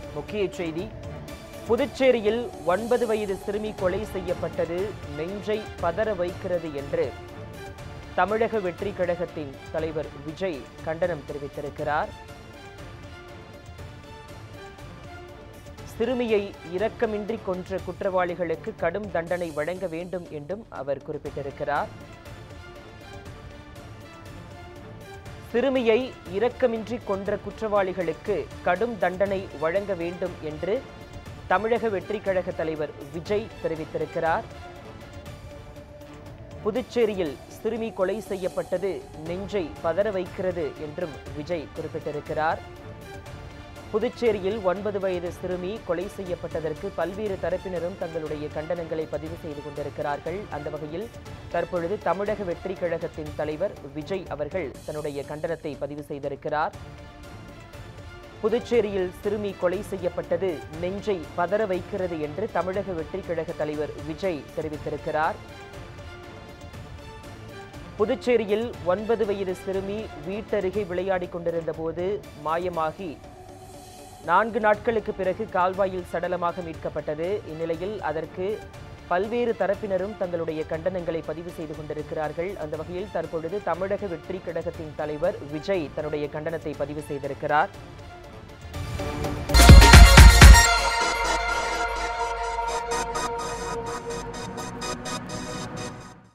முக்கிய செய்தி புதுச்சேரியில் ஒன்பது வயது சிறுமி கொலை செய்யப்பட்டது நெஞ்சை பதற வைக்கிறது என்று தமிழக வெற்றி கழகத்தின் தலைவர் விஜய் கண்டனம் தெரிவித்திருக்கிறார் சிறுமியை இரக்கமின்றி கொன்ற குற்றவாளிகளுக்கு கடும் தண்டனை வழங்க வேண்டும் என்றும் அவர் குறிப்பிட்டிருக்கிறார் சிறுமியை இரக்கமின்றி கொன்ற குற்றவாளிகளுக்கு கடும் தண்டனை வழங்க வேண்டும் என்று தமிழக வெற்றி கழக தலைவர் விஜய் தெரிவித்திருக்கிறார் புதுச்சேரியில் சிறுமி கொலை செய்யப்பட்டது நெஞ்சை பதற வைக்கிறது என்றும் விஜய் குறிப்பிட்டிருக்கிறார் புதுச்சேரியில் ஒன்பது வயது சிறுமி கொலை செய்யப்பட்டதற்கு பல்வேறு தரப்பினரும் தங்களுடைய கண்டனங்களை பதிவு செய்து கொண்டிருக்கிறார்கள் அந்த வகையில் தற்பொழுது தமிழக வெற்றி கழகத்தின் தலைவர் விஜய் அவர்கள் தன்னுடைய கண்டனத்தை பதிவு செய்திருக்கிறார் புதுச்சேரியில் சிறுமி கொலை செய்யப்பட்டது நெஞ்சை பதற வைக்கிறது என்று தமிழக வெற்றி கழக தலைவர் விஜய் தெரிவித்திருக்கிறார் புதுச்சேரியில் ஒன்பது வயது சிறுமி வீட்டருகே விளையாடிக் கொண்டிருந்த போது மாயமாகி நான்கு நாட்களுக்கு பிறகு கால்வாயில் சடலமாக மீட்கப்பட்டது இந்நிலையில் அதற்கு பல்வேறு தரப்பினரும் தங்களுடைய கண்டனங்களை பதிவு செய்து கொண்டிருக்கிறார்கள் அந்த வகையில் தற்பொழுது தமிழக வெற்றி கழகத்தின் தலைவர் விஜய் தன்னுடைய கண்டனத்தை பதிவு செய்திருக்கிறார்